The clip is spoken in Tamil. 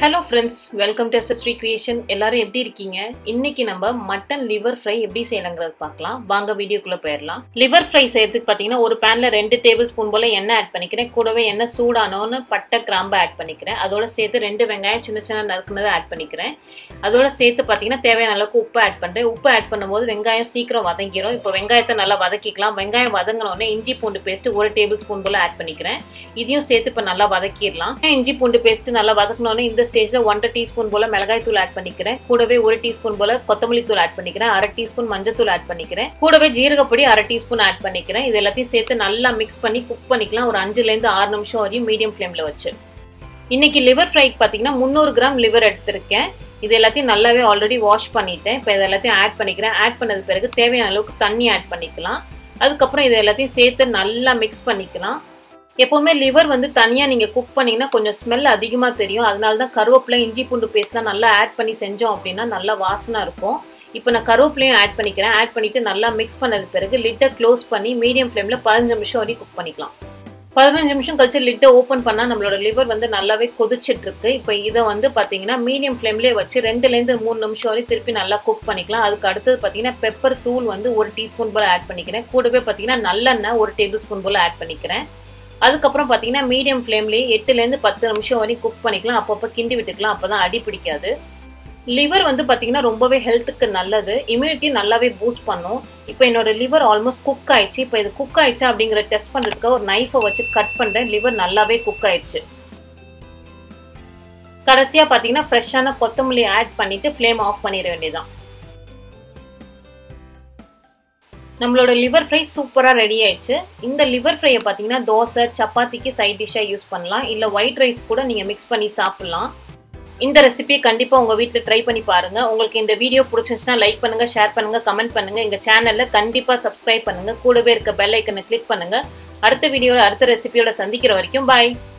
hello friends welcome to எஸ்எஸ்ரீ creation எல்லாரும் எப்படி இருக்கீங்க இன்னைக்கு நம்ம மட்டன் லிவர் ஃப்ரை எப்படி செய்யலாங்கிறது பார்க்கலாம் வாங்க வீடியோக்குள்ள போயிடலாம் லிவர் ஃப்ரை செய்யறதுக்கு பார்த்தீங்கன்னா ஒரு பேன்ல ரெண்டு டேபிள் ஸ்பூன் போல எண்ணெய் ஆட் பண்ணிக்கிறேன் கூடவே எண்ணெய் சூடானோன்னு பட்டை கிராம்பு ஆட் பண்ணிக்கிறேன் அதோட சேர்த்து ரெண்டு வெங்காயம் சின்ன சின்ன நறுக்குனதை ஆட் பண்ணிக்கிறேன் அதோட சேர்த்து பார்த்தீங்கன்னா தேவையான அளவுக்கு உப்பு ஆட் பண்ணுறேன் உப்பு ஆட் பண்ணும்போது வெங்காயம் சீக்கிரம் வதங்கிடும் இப்போ வெங்காயத்தை நல்லா வதக்கிக்கலாம் வெங்காயம் வதங்கினோடனே இஞ்சி பூண்டு பேஸ்ட் ஒரு டேபிள் ஸ்பூன் போல ஆட் பண்ணிக்கிறேன் இதையும் சேர்த்து இப்போ நல்லா வதக்கிடலாம் இஞ்சி பூண்டு பேஸ்ட் நல்லா வதக்கினோடனே இந்த ஸ்டேஜில் ஒன்றரை டீஸ்பூன் போல் மிளகாய் தூள் ஆட் பண்ணிக்கிறேன் கூடவே ஒரு டீஸ்பூன் போல் கொத்தமல்லி தூள் ஆட் பண்ணிக்கிறேன் அரை டீஸ்பூன் மஞ்சள் தூள் ஆட் பண்ணிக்கிறேன் கூடவே ஜீரகப்பொடி அரை டீஸ்பூன் ஆட் பண்ணிக்கிறேன் இது எல்லாத்தையும் சேர்த்து நல்லா மிக்ஸ் பண்ணி குக் பண்ணிக்கலாம் ஒரு அஞ்சுலேருந்து ஆறு நிமிஷம் வரையும் மீடியம் ஃப்ளேமில் வச்சு இன்னைக்கு லிவர் ஃப்ரைக்கு பார்த்தீங்கன்னா முந்நூறு கிராம் லிவர் எடுத்திருக்கேன் இது எல்லாத்தையும் நல்லாவே ஆல்ரெடி வாஷ் பண்ணிட்டேன் இப்போ இது எல்லாத்தையும் ஆட் பண்ணிக்கிறேன் ஆட் பண்ணது பிறகு தேவையான அளவுக்கு தண்ணி ஆட் பண்ணிக்கலாம் அதுக்கப்புறம் இது எல்லாத்தையும் சேர்த்து நல்லா மிக்ஸ் பண்ணிக்கலாம் எப்போவுமே லிவர் வந்து தனியாக நீங்கள் குக் பண்ணிங்கன்னா கொஞ்சம் ஸ்மெல் அதிகமாக தெரியும் அதனால தான் கருவேப்பிலை இஞ்சி பூண்டு பேஸ்ட்லாம் நல்லா ஆட் பண்ணி செஞ்சோம் அப்படின்னா நல்லா வாசனை இருக்கும் இப்போ நான் கருவேப்பிலையும் ஆட் பண்ணிக்கிறேன் ஆட் பண்ணிவிட்டு நல்லா மிக்ஸ் பண்ணது பிறகு லிட்டை க்ளோஸ் பண்ணி மீடியம் ஃப்ளேமில் பதினஞ்சு நிமிஷம் வரைக்கும் குக் பண்ணிக்கலாம் பதினஞ்சு நிமிஷம் கழிச்சு லிட்டை ஓப்பன் பண்ணால் நம்மளோட லிவர் வந்து நல்லாவே கொதிச்சிட்டு இருக்கு இப்போ இதை வந்து பார்த்தீங்கன்னா மீடியம் ஃப்ளேம்லேயே வச்சு ரெண்டுலேருந்து மூணு நிமிஷம் வரையும் திருப்பி நல்லா குக் பண்ணிக்கலாம் அதுக்கு அடுத்தது பார்த்தீங்கன்னா பெப்பர் தூள் வந்து ஒரு டீஸ்பூன் போல் ஆட் பண்ணிக்கிறேன் கூடவே பார்த்தீங்கன்னா நல்லெண்ணெய் ஒரு டேபிள் ஸ்பூன் போல் ஆட் பண்ணிக்கிறேன் அதுக்கப்புறம் பார்த்தீங்கன்னா மீடியம் ஃப்ளேம்லேயே எட்டுலேருந்து பத்து நிமிஷம் வரையும் குக் பண்ணிக்கலாம் அப்பப்போ கிண்டி விட்டுக்கலாம் அப்போ தான் அடி பிடிக்காது லிவர் வந்து பார்த்தீங்கன்னா ரொம்பவே ஹெல்த்துக்கு நல்லது இம்யூனிட்டி நல்லாவே பூஸ்ட் பண்ணும் இப்போ என்னோட லிவர் ஆல்மோஸ்ட் குக் ஆயிடுச்சு இப்போ இது குக் ஆயிடுச்சா அப்படிங்கிற டெஸ்ட் பண்ணுறதுக்கு ஒரு நைஃபை வச்சு கட் பண்ணுறேன் லிவர் நல்லாவே குக் ஆயிடுச்சு கடைசியாக பார்த்தீங்கன்னா ஃப்ரெஷ்ஷான கொத்தமல்லி ஆட் பண்ணிவிட்டு ஃப்ளேம் ஆஃப் பண்ணிட வேண்டியதான் நம்மளோட லிவர் ஃப்ரை சூப்பராக ரெடி ஆயிடுச்சு இந்த லிவர் ஃப்ரையை பார்த்தீங்கன்னா தோசை சப்பாத்திக்கு சைட் டிஷ்ஷாக யூஸ் பண்ணலாம் இல்லை ஒயிட் ரைஸ் கூட நீங்கள் மிக்ஸ் பண்ணி சாப்பிட்லாம் இந்த ரெசிபியை கண்டிப்பாக உங்கள் வீட்டில் ட்ரை பண்ணி பாருங்கள் உங்களுக்கு இந்த வீடியோ பிடிச்சிருந்துச்சுன்னா லைக் பண்ணுங்கள் ஷேர் பண்ணுங்கள் கமெண்ட் பண்ணுங்கள் எங்கள் சேனலில் கண்டிப்பாக சப்ஸ்கிரைப் பண்ணுங்கள் கூடவே இருக்க பெல் ஐக்கனை கிளிக் பண்ணுங்கள் அடுத்த வீடியோவில் அடுத்த ரெசிபியோட சந்திக்கிற வரைக்கும் பாய்